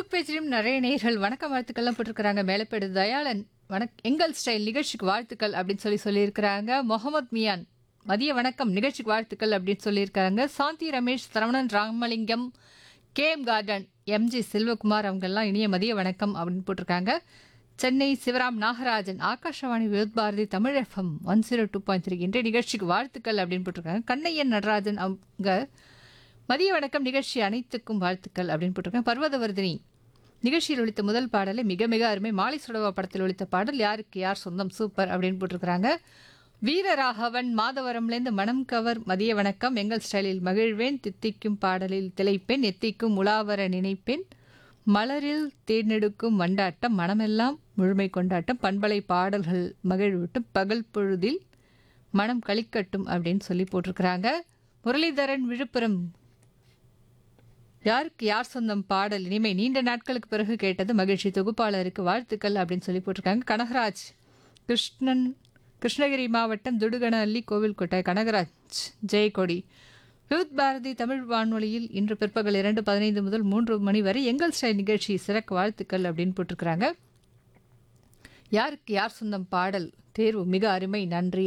Facebook பேஜிலும் நிறைய நேயர்கள் வணக்கம் வாழ்த்துக்கள்லாம் போட்டிருக்கிறாங்க மேலப்பேடு தயாளன் வணக் எங்கள் ஸ்டைல் நிகழ்ச்சிக்கு வாழ்த்துக்கள் அப்படின்னு சொல்லி சொல்லியிருக்கிறாங்க முகமது மியான் மதிய வணக்கம் நிகழ்ச்சிக்கு வாழ்த்துக்கள் அப்படின்னு சொல்லியிருக்காங்க சாந்தி Ramesh Saravanan Ramalingam KM garden MG Selvakumar அவங்கெல்லாம் இனிய மதிய வணக்கம் அப்படின்னு போட்டிருக்காங்க Chennai Sivaram Nagarajan Akashvani விருத் Bharathi Tamil FM one zero two point three இன்றைய நிகழ்ச்சிக்கு வாழ்த்துக்கள் அப்படின்னு போட்டிருக்காங்க கண்ணையன் நடராஜன் அவங்க மதிய வணக்கம் நிகழ்ச்சி அனைத்துக்கும் வாழ்த்துக்கள் அப்படின்னு போட்டிருக்கேன் பர்வதவர்தினி நிகழ்ச்சியில் ஒழித்த முதல் பாடலை மிக மிக அருமை மாலை சுடவா படத்தில் ஒழித்த பாடல் யாருக்கு யார் சொந்தம் சூப்பர் அப்படின்னு போட்டிருக்கிறாங்க வீரராகவன் மாதவரம்லேருந்து மனம் கவர் மதிய வணக்கம் எங்கள் ஸ்டைலில் மகிழ்வேன் தித்திக்கும் பாடலில் திளைப்பேன் எத்திக்கும் உலாவர நினைப்பேன் மலரில் தேர்ந்தெடுக்கும் வண்டாட்டம் மனமெல்லாம் முழுமை கொண்டாட்டம் பண்பலை பாடல்கள் மகிழ்விட்டும் பகல் பொழுதில் மனம் களிக்கட்டும் அப்படின்னு சொல்லி போட்டிருக்கிறாங்க முரளிதரன் விழுப்புரம் யாருக்கு யார் சொந்தம் பாடல் இனிமை நீண்ட நாட்களுக்கு பிறகு கேட்டது மகிழ்ச்சி தொகுப்பாளருக்கு வாழ்த்துக்கள் அப்படின்னு சொல்லி போட்டிருக்காங்க கனகராஜ் கிருஷ்ணன் கிருஷ்ணகிரி மாவட்டம் துடுகனஅள்ளி கோவில்கோட்டை கனகராஜ் ஜெயக்கொடி யூத் பாரதி தமிழ் வானொலியில் இன்று பிற்பகல் இரண்டு பதினைந்து முதல் மூன்று மணி வரை எங்கள் ஸ்டைல் நிகழ்ச்சி சிறக்க வாழ்த்துக்கள் அப்படின்னு போட்டிருக்கிறாங்க யாருக்கு யார் சொந்தம் பாடல் தேர்வு மிக அருமை நன்றி